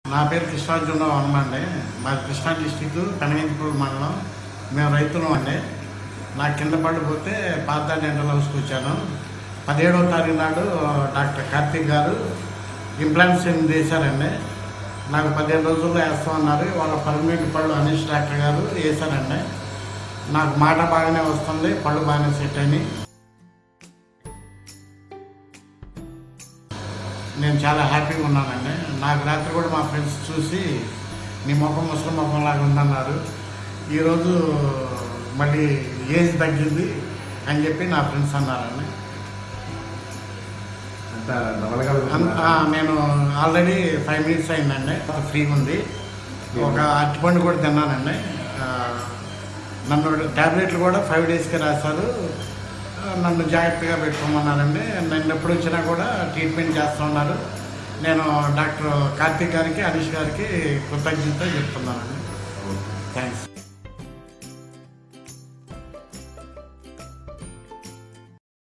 నా పేరు కృష్ణార్జునరావు హనుమండి మాది కృష్ణా డిస్టిక్ కనగించపూర్ మండలం మేము రైతులం అండి నాకు కింద పడిపోతే పాత డెంటల్ హౌస్కి వచ్చాను పదిహేడవ తారీఖు నాడు డాక్టర్ కార్తీక్ గారు ఇంప్లాంట్స్ ఏం చేశారండి నాకు పదిహేను రోజుల్లో వేస్తామన్నారు వాళ్ళ పర్మనెంట్ పళ్ళు అనీష్ డాక్టర్ గారు వేశారండి నాకు మాట బాగానే వస్తుంది పళ్ళు బాగానే సెట్ అయినాయి నేను చాలా హ్యాపీగా ఉన్నానండి నాకు రాత్రి కూడా మా ఫ్రెండ్స్ చూసి నీ ముఖం ముసలి ముఖం లాగా ఉందన్నారు ఈరోజు మళ్ళీ ఏజ్ తగ్గింది అని చెప్పి నా ఫ్రెండ్స్ అన్నారండి అంత అన్- నవలగలుగుతున్నా ఆ, నేను ఆల్రెడీ ఫైవ్ మినిట్స్ అయిందండి ఫ్రీగా ఉంది ఒక అరటిపండు కూడా తిన్నానండి ఆ, నన్ను ట్యాబ్లెట్లు కూడా ఫైవ్ డేస్కి రాశారు ఆ, నన్ను జాగ్రత్తగా పెట్టుకోమన్నారండి నన్ను ఎప్పుడు వచ్చినా కూడా ట్రీట్మెంట్ చేస్తున్నారు నేను డాక్టర్ కార్తీక్ గారికి అనీష్ గారికి కృతజ్ఞత చెప్తున్నానండి థ్యాంక్స్